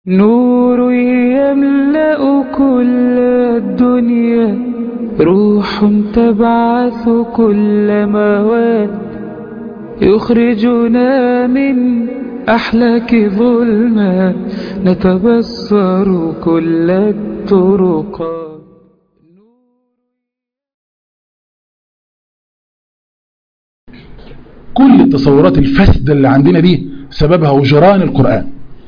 نور يملأ كل الدنيا روح تبعث كل مواد يخرجنا من أحلاك ظلمات نتبصر كل الطرقات كل التصورات الفاسدة اللي عندنا دي سببها وجران القرآن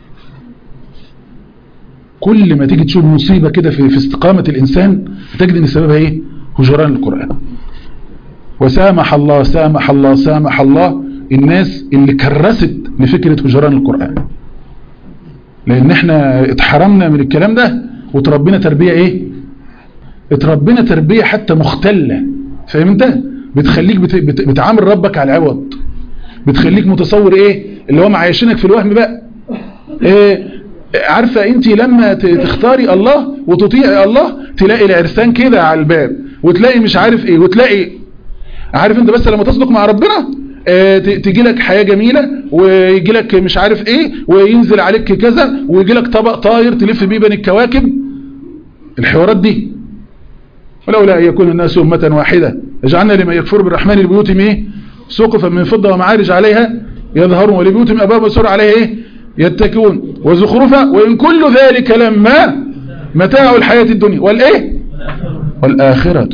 كل ما تيجي تشوف مصيبة كده في, في استقامة الإنسان تجد أن سببها إيه هجران القرآن وسامح الله سامح الله سامح الله الناس اللي كرست لفكرة هجران القرآن لأن احنا اتحرمنا من الكلام ده وتربينا تربية ايه اتربينا تربية حتى مختلة فاهم انت بتخليك بت... بت... بتعامل ربك على العوض بتخليك متصور ايه اللي هو معيشينك في الوهم بقى إيه عارفة انت لما تختاري الله وتطيعي الله تلاقي العرسان كده على الباب وتلاقي مش عارف ايه وتلاقي عارف انت بس لما تصدق مع ربنا اه تجي لك حياة جميلة ويجي لك مش عارف ايه وينزل عليك كذا ويجي لك طبق طاير تلف بيه بين الكواكب الحوارات دي ولولا ان يكون الناس أمة واحدة اجعلنا لمن يكفر بالرحمن لبيوتهم ايه سقفا من فضة ومعارج عليها يظهرون ولبيوتهم أبواب وسور عليها ايه يتكون وزخرفا وإن كل ذلك لما متاع الحياة الدنيا والإيه والآخرة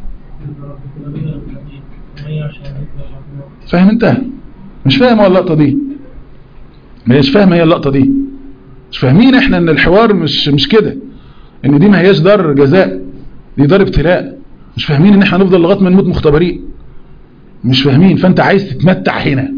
فاهم انت مش فاهم اللقطة دي مش فاهم هي اللقطة دي مش فاهمين احنا ان الحوار مش مش كده ان دي ما هياش دار جزاء دي دار ابتلاء مش فاهمين ان احنا نفضل لغايه ما نموت مختبرين مش فاهمين فانت عايز تتمتع هنا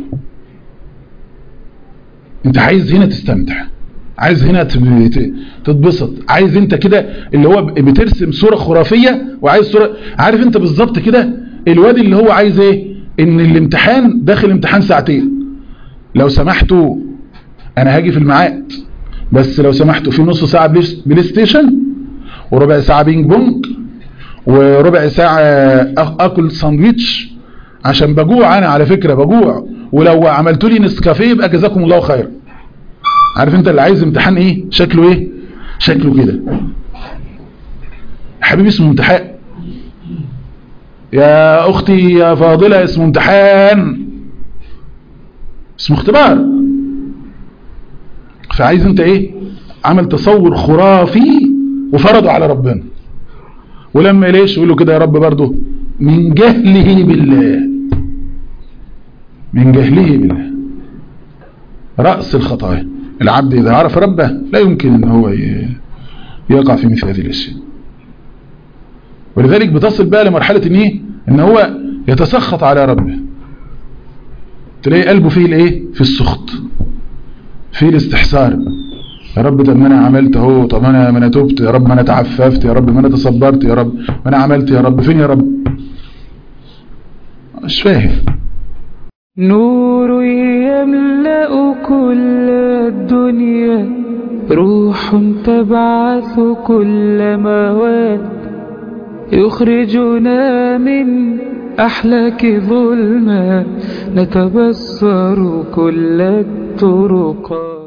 انت عايز هنا تستمتع عايز هنا تتبسط عايز انت كده اللي هو بترسم صورة خرافية وعايز صورة عارف انت بالظبط كده الواد اللي هو عايز ايه ان الامتحان داخل امتحان ساعتين لو سمحتوا انا هاجي في الميعاد بس لو سمحتوا في نص ساعة بلاي ستيشن وربع ساعة بينج بونج وربع ساعة اكل ساندويتش عشان بجوع انا على فكرة بجوع ولو عملتوا لي نسكافيه يبقى جزاكم الله خير عارف انت اللي عايز امتحان ايه شكله ايه شكله كده حبيبي اسمه امتحان يا اختي يا فاضلة اسمه امتحان اسمه اختبار فعايز انت ايه عمل تصور خرافي وفرضه على ربنا ولما ليش يقول له كده يا رب برضه من جهله بالله من جهله بالله رأس الخطايا العبد إذا عرف ربه لا يمكن أن هو يقع في مثل هذه الأشياء ولذلك بتصل بقى لمرحلة ان ايه ان هو يتسخط على ربه تلاقي قلبه فيه الايه في السخط فيه الاستحسار يا رب طب ما انا عملت اهو طب انا ما انا تبت يا رب ما انا تعففت يا رب ما انا تصبرت يا رب ما انا عملت يا رب فين يا رب مش فاهم نور يملأ كل الدنيا روح تبعث كل مواد يخرجنا من أحلاك ظلمات نتبصر كل الطرقات